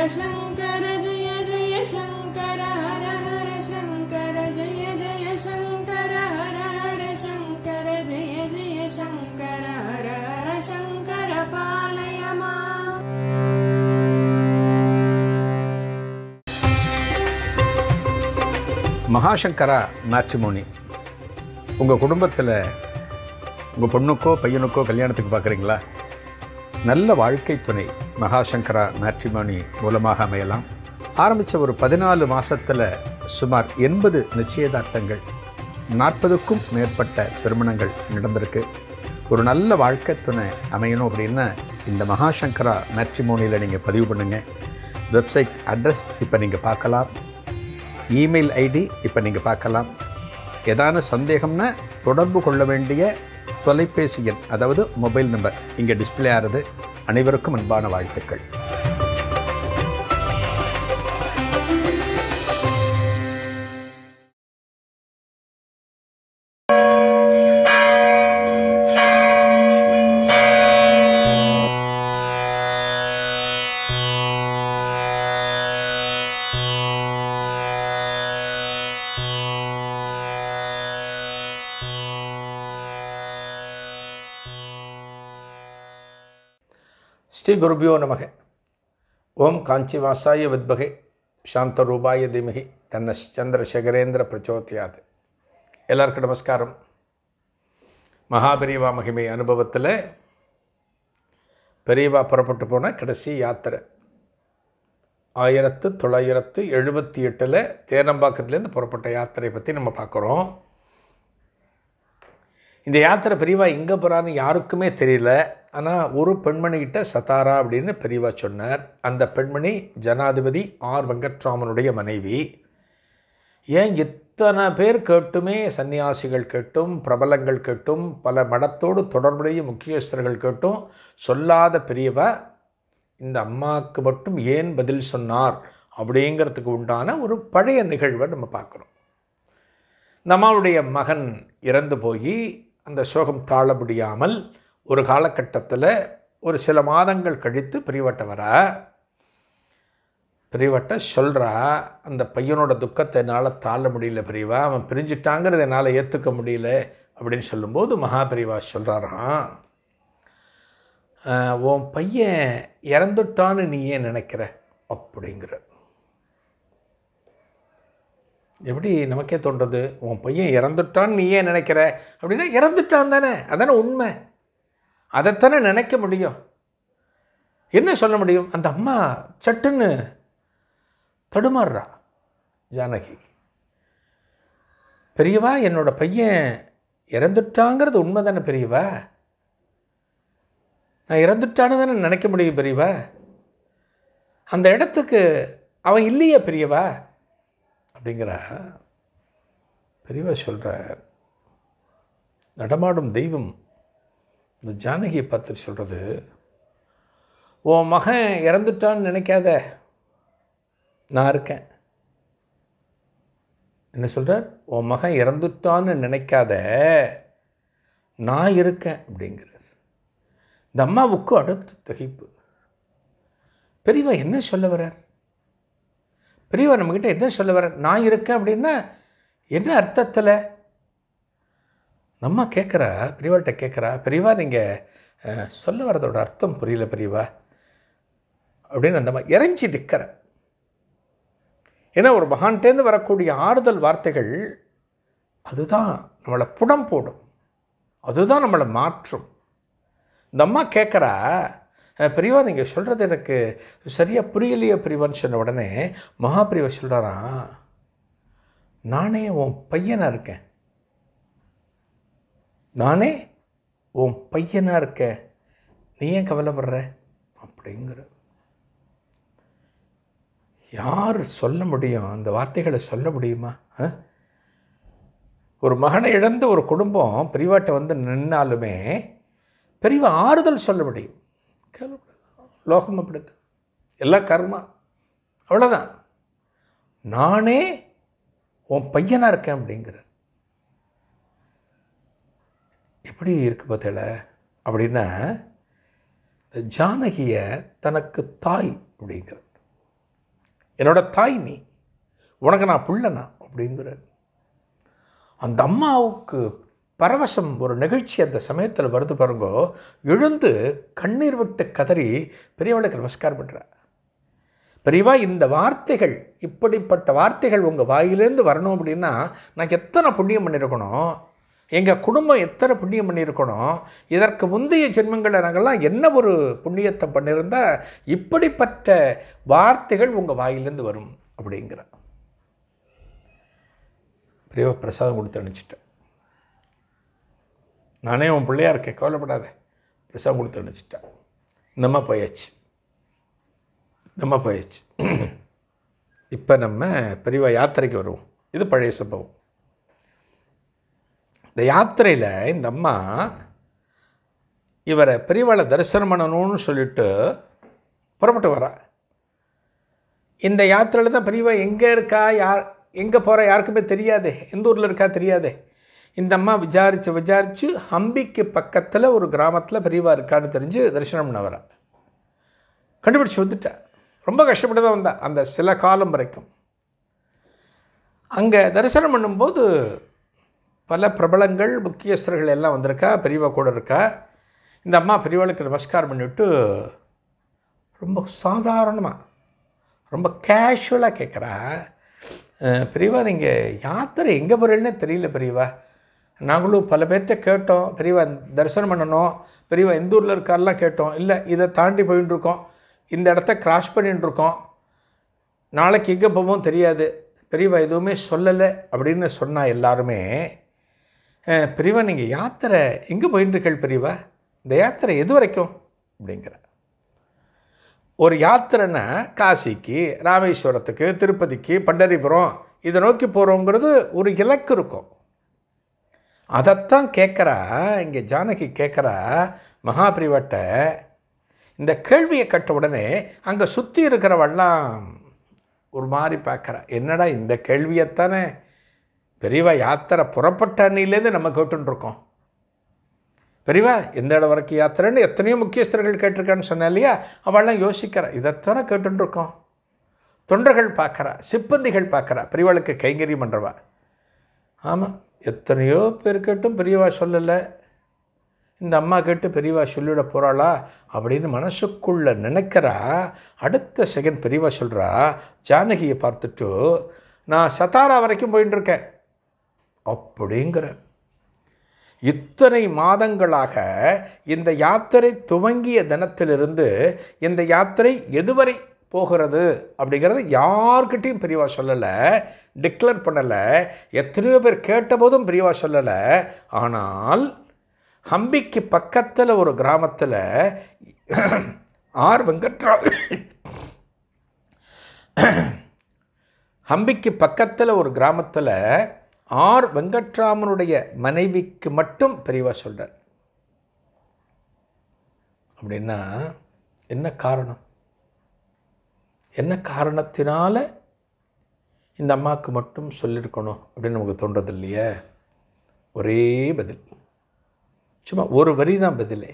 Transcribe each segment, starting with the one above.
शङ्कर जय जय शङ्कर हर हर शङ्कर जय जय शङ्कर हर हर शङ्कर जय जय शङ्कर हर हर शङ्कर पालय माम् மகாசங்கரா மேட்ரிமோனி உங்கள் குடும்பத்தில் உங்கள் பொண்ணுக்கோ பையனுக்கோ கல்யாணத்துக்கு பார்க்குறீங்களா நல்ல வாழ்க்கை துணை மகாசங்கரா மேட்ரிமோனி மூலமாக அமையலாம் ஆரம்பித்த ஒரு பதினாலு மாசத்துல சுமார் எண்பது நிச்சயதார்த்தங்கள் நாற்பதுக்கும் மேற்பட்ட திருமணங்கள் நடந்திருக்கு ஒரு நல்ல வாழ்க்கை துணை அமையணும் அப்படின்னா இந்த மகாசங்கரா மேட்ரிமோனியில் நீங்கள் பதிவு பண்ணுங்கள் வெப்சைட் அட்ரஸ் இப்போ நீங்கள் பார்க்கலாம் இமெயில் ஐடி இப்போ நீங்கள் பார்க்கலாம் ஏதான சந்தேகம்னா தொடர்பு கொள்ள வேண்டிய தொலைபேசி எண் அதாவது மொபைல் நம்பர் இங்கே டிஸ்ப்ளே ஆகிறது அனைவருக்கும் அன்பான வாழ்த்துக்கள் ஸ்ரீ குருபியோ நமக ஓம் காஞ்சிவாசாய வித்பகே சாந்தரூபாய திமகி தன்ன சந்திரசேகரேந்திர பிரச்சோத்தியாது எல்லாருக்கும் நமஸ்காரம் மகாபெரிவா மகிமை அனுபவத்தில் பெரியவா புறப்பட்டு போன கடைசி யாத்திரை ஆயிரத்து தொள்ளாயிரத்து எழுபத்தி எட்டில் தேனம்பாக்கத்துலேருந்து புறப்பட்ட யாத்திரை பற்றி நம்ம பார்க்குறோம் இந்த யாத்திரை பெரியவா எங்கே போகிறான்னு யாருக்குமே தெரியல ஆனால் ஒரு பெண்மணிகிட்ட சதாரா அப்படின்னு பெரியவா சொன்னார் அந்த பெண்மணி ஜனாதிபதி ஆர் வெங்கட்ராமனுடைய மனைவி ஏன் இத்தனை பேர் கேட்டுமே சன்னியாசிகள் கேட்டும் பிரபலங்கள் கேட்டும் பல மடத்தோடு தொடர்புடைய முக்கியஸ்தர்கள் கேட்டும் சொல்லாத பெரியவா இந்த அம்மாவுக்கு மட்டும் ஏன் பதில் சொன்னார் அப்படிங்கிறதுக்கு உண்டான ஒரு பழைய நிகழ்வை நம்ம பார்க்குறோம் இந்த அம்மாவுடைய மகன் இறந்து போய் அந்த சோகம் தாழ முடியாமல் ஒரு காலகட்டத்தில் ஒரு சில மாதங்கள் கழித்து பிரிவட்ட வர பிரிவட்ட சொல்கிறா அந்த பையனோட துக்கத்தை என்னால் தாழ முடியல பிரிவா அவன் பிரிஞ்சிட்டாங்கிறத என்னால் ஏற்றுக்க முடியல அப்படின்னு சொல்லும்போது மகாபிரிவா சொல்கிறாராம் உன் பையன் இறந்துட்டான்னு நீ ஏன் நினைக்கிற அப்படிங்கிற எப்படி நமக்கே தோன்றது உன் பையன் இறந்துட்டான்னு நீ ஏன் நினைக்கிற அப்படின்னா இறந்துட்டான் தானே அதானே உண்மை அதைத்தானே நினைக்க முடியும் என்ன சொல்ல முடியும் அந்த அம்மா சட்டுன்னு தடுமாறுறா ஜானகி பெரியவா என்னோட பையன் இறந்துட்டாங்கிறது உண்மை தானே பெரியவா நான் இறந்துட்டான்னு தானே நினைக்க முடியும் பெரியவா அந்த இடத்துக்கு அவன் இல்லையே பெரியவா அப்படிங்கிற பெரியவா சொல்கிறார் நடமாடும் தெய்வம் இந்த ஜானகியை பார்த்து சொல்கிறது உன் மகன் இறந்துட்டான்னு நினைக்காத நான் இருக்கேன் என்ன சொல்கிறார் உன் மகன் இறந்துட்டான்னு நினைக்காத நான் இருக்கேன் அப்படிங்கிறார் இந்த அம்மாவுக்கு அடுத்த திகைப்பு பெரியவா என்ன சொல்ல வர்றார் பெரியவா நம்மக்கிட்ட என்ன சொல்ல வர நான் இருக்கேன் அப்படின்னா என்ன அர்த்தத்தில் நம்ம கேட்குறா பெரியவாட்ட கேட்குறா பெரியவா நீங்கள் சொல்ல வரதோட அர்த்தம் புரியல பெரியவா அப்படின்னு அந்த மாதிரி இறைஞ்சி நிற்கிற ஏன்னா ஒரு மகான்டேந்து வரக்கூடிய ஆறுதல் வார்த்தைகள் அதுதான் நம்மளை புடம் போடும் அதுதான் நம்மளை மாற்றும் இந்த அம்மா கேட்குறா பெரியவா நீங்கள் சொல்கிறது எனக்கு சரியாக புரியலையே பிரிவான்னு சொன்ன உடனே மகாபிரிவா சொல்கிறாராம் நானே உன் பையனாக இருக்கேன் நானே உன் பையனாக இருக்கேன் நீ ஏன் கவலைப்படுற அப்படிங்கிற யார் சொல்ல முடியும் அந்த வார்த்தைகளை சொல்ல முடியுமா ஒரு மகனை இழந்து ஒரு குடும்பம் பெரியவாட்ட வந்து நின்னாலுமே பெரியவா ஆறுதல் சொல்ல முடியும் லோகம் அப்படிது எல்லாம் கர்மா அவ்வளோதான் நானே உன் பையனாக இருக்கேன் அப்படிங்கிற எப்படி இருக்கு பார்த்தல அப்படின்னா ஜானகிய தனக்கு தாய் அப்படிங்கிற என்னோட தாய் நீ உனக்கு நான் புள்ளனா அப்படிங்கிறார் அந்த அம்மாவுக்கு பரவசம் ஒரு நிகழ்ச்சி அந்த சமயத்தில் வருது பாருங்க எழுந்து கண்ணீர் விட்டு கதறி பெரியவளுக்கு நமஸ்காரம் பண்ணுறார் பெரியவா இந்த வார்த்தைகள் இப்படிப்பட்ட வார்த்தைகள் உங்கள் வாயிலேருந்து வரணும் அப்படின்னா நான் எத்தனை புண்ணியம் பண்ணியிருக்கணும் எங்கள் குடும்பம் எத்தனை புண்ணியம் பண்ணியிருக்கணும் இதற்கு முந்தைய ஜென்மங்களில் நாங்கள்லாம் என்ன ஒரு புண்ணியத்தை பண்ணியிருந்தா இப்படிப்பட்ட வார்த்தைகள் உங்கள் வாயிலேருந்து வரும் அப்படிங்கிற பெரியவா பிரசாதம் கொடுத்து அனுப்பிச்சிட்டேன் நானே உன் பிள்ளையா இருக்கேன் கவலைப்படாத பிரசாதம் கொடுத்து அனுப்பிச்சிட்டேன் நம்ம போயாச்சு நம்ம போயாச்சு இப்போ நம்ம பெரியவா யாத்திரைக்கு வருவோம் இது பழைய சம்பவம் இந்த யாத்திரையில் இந்த அம்மா இவரை பெரியவாளை தரிசனம் பண்ணணும்னு சொல்லிட்டு புறப்பட்டு வரா இந்த யாத்திரையில் தான் பெரியவா எங்கே இருக்கா யார் எங்கே போகிற யாருக்குமே தெரியாதே எந்த ஊரில் இருக்கா தெரியாதே இந்த அம்மா விசாரித்து விசாரித்து ஹம்பிக்கு பக்கத்தில் ஒரு கிராமத்தில் பெரியவா இருக்கான்னு தெரிஞ்சு தரிசனம் பண்ண வரா கண்டுபிடிச்சி வந்துட்டா ரொம்ப கஷ்டப்பட்டு தான் வந்தா அந்த சில காலம் வரைக்கும் அங்கே தரிசனம் பண்ணும்போது பல பிரபலங்கள் முக்கியஸ்தர்கள் எல்லாம் வந்திருக்கா பெரியவா கூட இருக்கா இந்த அம்மா பெரியவாளுக்கு நமஸ்காரம் பண்ணிவிட்டு ரொம்ப சாதாரணமாக ரொம்ப கேஷுவலாக கேட்குறா "அஹ், பெரியவா நீங்கள் யாத்திரை எங்கே போகிறீங்கன்னே தெரியல பெரியவா நாங்களும் பல பேர்கிட்ட கேட்டோம் பெரியவா தரிசனம் பண்ணணும் பெரியவா எந்த ஊரில் இருக்காரெல்லாம் கேட்டோம் இல்லை இதை தாண்டி போயின்னு இருக்கோம் இந்த இடத்த கிராஸ் பண்ணிட்டு இருக்கோம் நாளைக்கு எங்கே போவோம் தெரியாது பெரியவா எதுவுமே சொல்லலை அப்படின்னு சொன்னா எல்லாருமே "அஹ், பெரியவா நீங்கள் யாத்திரை எங்கே போயின்னு இருக்கீள் பெரியவா இந்த யாத்திரை எது வரைக்கும் அப்படிங்கிற ஒரு யாத்திரைன்னா காசிக்கு ராமேஸ்வரத்துக்கு திருப்பதிக்கு பண்டரிபுரம் இதை நோக்கி போகிறோங்கிறது ஒரு இலக்கு இருக்கும் அதைத்தான் கேட்குறா இங்கே ஜானகி கேட்குறா மகாபிரிவட்ட இந்த கேள்வியை கட்ட உடனே அங்கே சுற்றி இருக்கிறவெல்லாம் ஒரு மாதிரி பார்க்குறா என்னடா இந்த கேள்வியைத்தானே பெரியவா யாத்திரை புறப்பட்ட அன்னிலேருந்து நம்ம கேட்டுருக்கோம் பெரியவா எந்த இடம் வரைக்கும் யாத்திரைன்னு எத்தனையோ முக்கியஸ்தர்கள் கேட்டிருக்கான்னு சொன்னேன் இல்லையா அவள்லாம் யோசிக்கிறா இதைத்தானே கேட்டுருக்கோம் தொண்டர்கள் பார்க்குறா சிப்பந்திகள் பார்க்குறா பெரியவாளுக்கு கைங்கரியம் பண்ணுறவா ஆமாம் எத்தனையோ பேர் கேட்டும் பெரியவா சொல்லலை இந்த அம்மா கேட்டு பெரியவா சொல்லிட போகிறாளா அப்படின்னு மனசுக்குள்ள நினைக்கிறா அடுத்த செகண்ட் பெரியவா சொல்கிறா ஜானகியை பார்த்துட்டு நான் சத்தாரா வரைக்கும் போயின்னு இருக்கேன் அப்படிங்கிற இத்தனை மாதங்களாக இந்த யாத்திரை துவங்கிய தினத்திலிருந்து இந்த யாத்திரை எதுவரை போகிறது அப்படிங்கிறது யார்கிட்டையும் பெரியவா சொல்லலை டிக்ளேர் பண்ணலை எத்தனையோ பேர் கேட்டபோதும் பெரியவா சொல்லலை ஆனால் ஹம்பிக்கு பக்கத்தில் ஒரு கிராமத்தில் ஆர் வெங்கட்ரா ஹம்பிக்கு பக்கத்தில் ஒரு கிராமத்தில் ஆர் வெங்கட்ராமனுடைய மனைவிக்கு மட்டும் பெரியவா சொல்கிறார் அப்படின்னா என்ன காரணம் என்ன காரணத்தினால இந்த அம்மாவுக்கு மட்டும் சொல்லியிருக்கணும் அப்படின்னு நமக்கு தோன்றது இல்லையே ஒரே பதில் சும்மா ஒரு வரி தான் பதிலே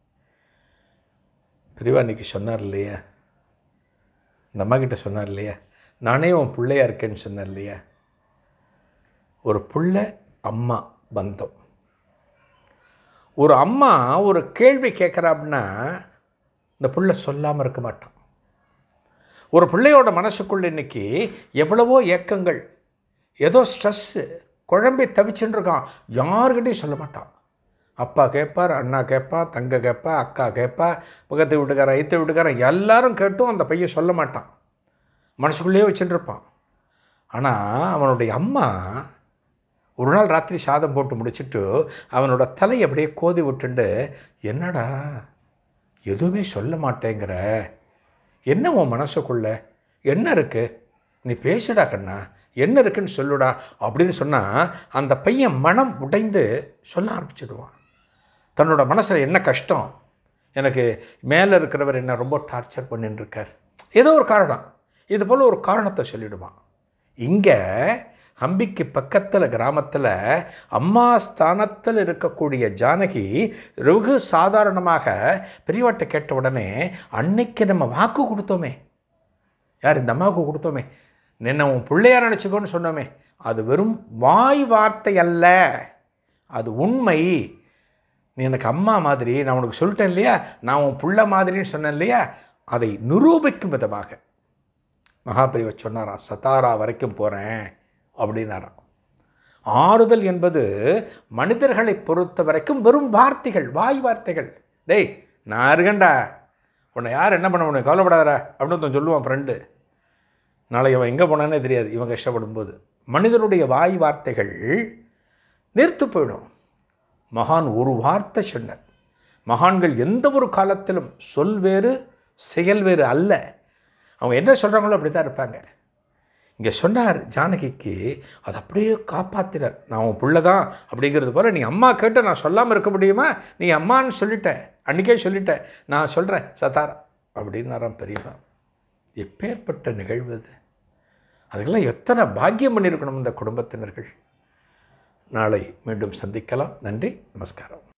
பெரியவா இன்னைக்கு சொன்னார் இல்லையா இந்த அம்மா கிட்ட சொன்னார் இல்லையா நானே உன் பிள்ளையா இருக்கேன்னு சொன்னேன் இல்லையா ஒரு புள்ள அம்மா பந்தம் ஒரு அம்மா ஒரு கேள்வி கேட்குறா அப்படின்னா இந்த புள்ள சொல்லாமல் இருக்க மாட்டான் ஒரு பிள்ளையோட மனசுக்குள்ள இன்னைக்கு எவ்வளவோ ஏக்கங்கள் ஏதோ ஸ்ட்ரெஸ்ஸு குழம்பி தவிச்சுன்னு இருக்கான் யாருக்கிட்டையும் சொல்ல மாட்டான் அப்பா கேட்பார் அண்ணா கேட்பா தங்க கேட்பா அக்கா கேட்பா பக்கத்து வீட்டுக்காரன் ஐத்த வீட்டுக்காரன் எல்லாரும் கேட்டும் அந்த பையன் சொல்ல மாட்டான் மனசுக்குள்ளேயே வச்சுட்டு இருப்பான் ஆனால் அவனுடைய அம்மா ஒரு நாள் ராத்திரி சாதம் போட்டு முடிச்சிட்டு அவனோட தலை அப்படியே கோதி விட்டுண்டு என்னடா எதுவுமே சொல்ல மாட்டேங்கிற என்ன உன் மனசுக்குள்ள என்ன இருக்கு நீ பேசுடா கண்ணா என்ன இருக்குன்னு சொல்லுடா அப்படின்னு சொன்னால் அந்த பையன் மனம் உடைந்து சொல்ல ஆரம்பிச்சிடுவான் தன்னோட மனசில் என்ன கஷ்டம் எனக்கு மேலே இருக்கிறவர் என்ன ரொம்ப டார்ச்சர் பண்ணின்னு இருக்கார் ஏதோ ஒரு காரணம் இது போல் ஒரு காரணத்தை சொல்லிடுவான் இங்கே ஹம்பிக்கு பக்கத்தில் கிராமத்தில் அம்மா ஸ்தானத்தில் இருக்கக்கூடிய ஜானகி வெகு சாதாரணமாக பெரியவாட்ட கேட்ட உடனே அன்னைக்கு நம்ம வாக்கு கொடுத்தோமே யார் இந்த அம்மாவுக்கு கொடுத்தோமே நின்ன உன் பிள்ளையா நினச்சிக்கோன்னு சொன்னோமே அது வெறும் வாய் வார்த்தை அல்ல அது உண்மை நீ எனக்கு அம்மா மாதிரி நான் உனக்கு சொல்லிட்டேன் இல்லையா நான் உன் புள்ள மாதிரின்னு சொன்னேன் இல்லையா அதை நிரூபிக்கும் விதமாக மகாபிரிவ சொன்னாராம் சத்தாரா வரைக்கும் போகிறேன் அப்படின்னாராம் ஆறுதல் என்பது மனிதர்களை பொறுத்த வரைக்கும் வெறும் வார்த்தைகள் வாய் வார்த்தைகள் டேய் நான் இருக்கேன்டா உன்னை யார் என்ன பண்ண உன்னை கவலைப்படாதடா அப்படின்னு ஒருத்தன் சொல்லுவான் ஃப்ரெண்டு நாளைக்கு அவன் எங்கே போனானே தெரியாது இவன் கஷ்டப்படும் போது மனிதனுடைய வாய் வார்த்தைகள் நிறுத்து போயிடும் மகான் ஒரு வார்த்தை சொன்னார் மகான்கள் எந்த ஒரு காலத்திலும் சொல் வேறு செயல் வேறு அல்ல அவங்க என்ன சொல்கிறாங்களோ அப்படி தான் இருப்பாங்க இங்கே சொன்னார் ஜானகிக்கு அதை அப்படியே காப்பாத்தினார் நான் உன் புள்ள தான் அப்படிங்கிறது போல் நீ அம்மா கேட்ட நான் சொல்லாமல் இருக்க முடியுமா நீ அம்மான்னு சொல்லிட்டேன் அன்றைக்கே சொல்லிட்டேன் நான் சொல்கிறேன் சத்தாரா அப்படின்னாராம் பெரியவா எப்பேற்பட்ட நிகழ்வு அது அதுக்கெல்லாம் எத்தனை பாக்கியம் பண்ணியிருக்கணும் இந்த குடும்பத்தினர்கள் நாளை மீண்டும் சந்திக்கலாம் நன்றி நமஸ்காரம்